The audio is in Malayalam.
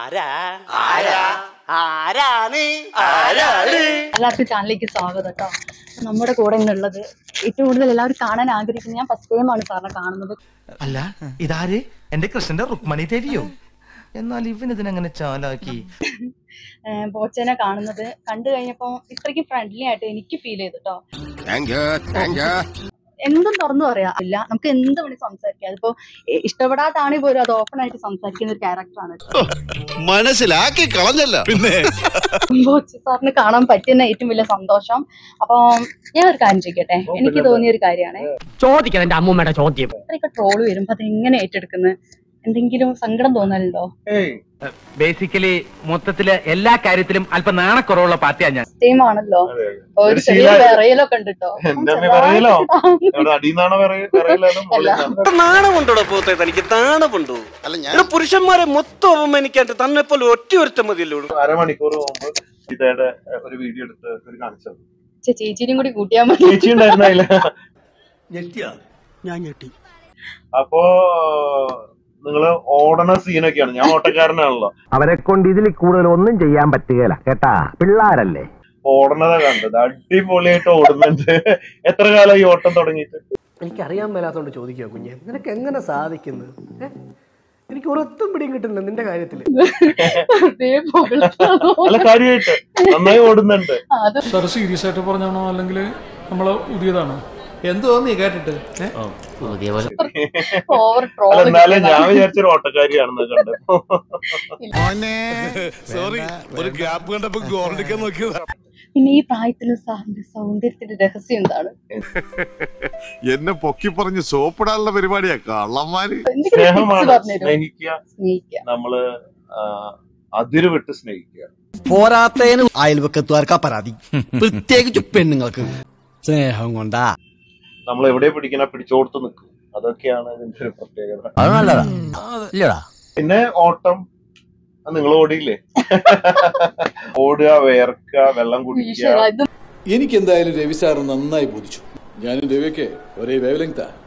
ആരാ ആരാ ആരാണ് ആരാണ് എല്ലാവർക്കും ചാനലിലേക്ക് സ്വാഗതം കേട്ടോ നമ്മുടെ കൂടെ ഇന്നുള്ളത് ഏറ്റവും കൂടുതൽ എല്ലാവരും കാണാൻ ആഗ്രഹിക്കുന്നത് ഞാൻ ഫസ്റ്റ് ടൈമാണ് സാറിനെ കാണുന്നത് അല്ല ഇതാര് എന്റെ കൃഷ്ണന്റെ റുക്മണി ദേവിയോ എന്നാൽ ഇവനിതിനെങ്ങനെ ചാലാക്കി ഏഹ് ബോച്ചനെ കാണുന്നത് കണ്ടു കഴിഞ്ഞപ്പോൾ ഇത്രയ്ക്ക് ഫ്രണ്ട്ലി ആയിട്ട് എനിക്ക് ഫീൽ ചെയ്തു കേട്ടോ എന്തും തുറന്നു പറയാ ഇല്ല നമുക്ക് എന്ത് വേണി സംസാരിക്കാം അതിപ്പോ ഇ- ഇഷ്ടപ്പെടാത്താണെങ്കിൽ പോലും അത് ഓപ്പൺ ആയിട്ട് സംസാരിക്കുന്ന ഒരു ക്യാരക്ടറാണ് മനസ്സിലാക്കി കളഞ്ഞല്ല പിന്നെ ബോച്ച സാറിന് കാണാൻ പറ്റുന്ന ഏറ്റവും വലിയ സന്തോഷം അപ്പൊ ഞാൻ ഒരു കാര്യം ചോദിക്കട്ടെ എനിക്ക് തോന്നിയ ഒരു കാര്യമാണ് ചോദിക്കണം എന്റെ അമ്മൂമ്മയുടെ ചോദ്യം ഇത്രയൊക്കെ ട്രോള് വരുമ്പോ അത് എങ്ങനെ ഏറ്റെടുക്കുന്നത് എന്തെങ്കിലും സങ്കടം തോന്നലുണ്ടോ ബേസിക്കലി മൊത്തത്തില് എല്ലാ കാര്യത്തിലും അല്പം നാണക്കുറവുള്ള പാർട്ടിയാണ് ഞാൻ ടൈം ആണല്ലോ ഒരു ഒരു ചെറിയ ശീലമായി. വിറയലൊക്കെ ഉണ്ട് കേട്ടോ എന്റെ അമ്മ വിറയലോ? എവിടെ അടിയിന്നാണോ പറയലാണ് അല്ല. നാണമുണ്ടോ പോത്തെ തനിക്ക് നാണമുണ്ടോ അല്ല ഞാൻ ഇവിടെ പുരുഷന്മാരെ മൊത്തം അവമാനിക്കാണ്ട് തന്നെ പോലെ ഒറ്റ ഒരുത്ത മതിയല്ലോ അരമണിക്കൂർ മുമ്പ് ഇതേടെ ഒരു വീഡിയോ എടുത്ത് ഒരു കാണിച്ചത് ചേ- ചേച്ചിനെയും കൂടി കൂട്ടിയാൽ മതി ചേച്ചി ഉണ്ടായിരുന്നില്ല ഞാൻ ഞെട്ടി അപ്പോ നിങ്ങള് ഓടണ സീനൊക്കെയാണ് ഞാൻ ഓട്ടക്കാരനാണല്ലോ അവരെ കൊണ്ട് ഇതിൽ കൂടുതൽ ഒന്നും ചെയ്യാൻ പറ്റുകയില്ല കേട്ടാ പിള്ളാരല്ലേ ഓടണതാ കണ്ടത് അടിപൊളിയായിട്ട് ഓടുന്നുണ്ട് എത്ര കാലം ഈ ഓട്ടം തുടങ്ങിയിട്ട് എനിക്കറിയാൻ മേലാത്തോണ്ട് ചോദിക്കുക കുഞ്ഞെ നിനക്ക് എങ്ങനെ സാധിക്കുന്നു ഏ? എനിക്ക് ഒരൊത്തും പിടിയും കിട്ടുന്നില്ല നിന്റെ കാര്യത്തിൽ വെറുതെ പുകഴ്ത്താണോ? അല്ല കാര്യമായിട്ട് നന്നായി ഓടുന്നുണ്ട് അത് സാർ സീരിയസ് ആയിട്ട് പറഞ്ഞാണോ അല്ലെങ്കിൽ നമ്മളെ പുതിയതാണോ എന്തോ നീ കേട്ടിട്ട് ഏ? ഓവർ അല്ല ട്രോൾ എന്നാലും ഞാൻ വിചാരിച്ചൊരു ഓട്ടക്കാരിയാണെന്ന് കണ്ടപ്പോ സോറി ഒരു ഗ്യാപ്പ് കണ്ടപ്പോ ഗോൾഡിക്കാൻ നോക്കിയതാ പിന്നെ ഈ പ്രായത്തിൽ സാറിന്റെ സൗന്ദര്യത്തിന്റെ രഹസ്യം എന്താണ് എന്നെ പൊക്കി പറഞ്ഞ് സോപ്പിടാനുള്ള പരിപാടിയാ കള്ളന്മാര് എന്തെങ്കിലും tips സ്നേഹമാണ് പറഞ്ഞുതരുമോ? സ്നേഹിക്കുക സ്നേഹിക്കുക നമ്മള് ആ, അതിര് വിട്ട് സ്നേഹിക്കുക പോരാത്തതിന് അയൽവക്കത്തുകാർക്കാ പരാതി പ്രത്യേകിച്ച് പെണ്ണുങ്ങൾക്ക് സ്നേഹം കൊണ്ടാ നമ്മൾ എവിടെ പിടിക്കണ പിടിച്ചോടുത്ത് നിൽക്കും അതൊക്കെയാണ് ഇതിന്റെ ഒരു പ്രത്യേകത അത് നല്ലതാ ഇല്ലടാ പിന്നെ ഓട്ടം നിങ്ങൾ ഓടിയില്ലേ ഓടുക വേർക്കുക വെള്ളം കുടിക്കുക ഈശ്വരാ, ഇത് എനിക്ക് എന്തായാലും രവി സാർ നന്നായി ബോധിച്ചു ഞാനും രവിയൊക്കെ ഒരേ വേവ് ലെങ്താ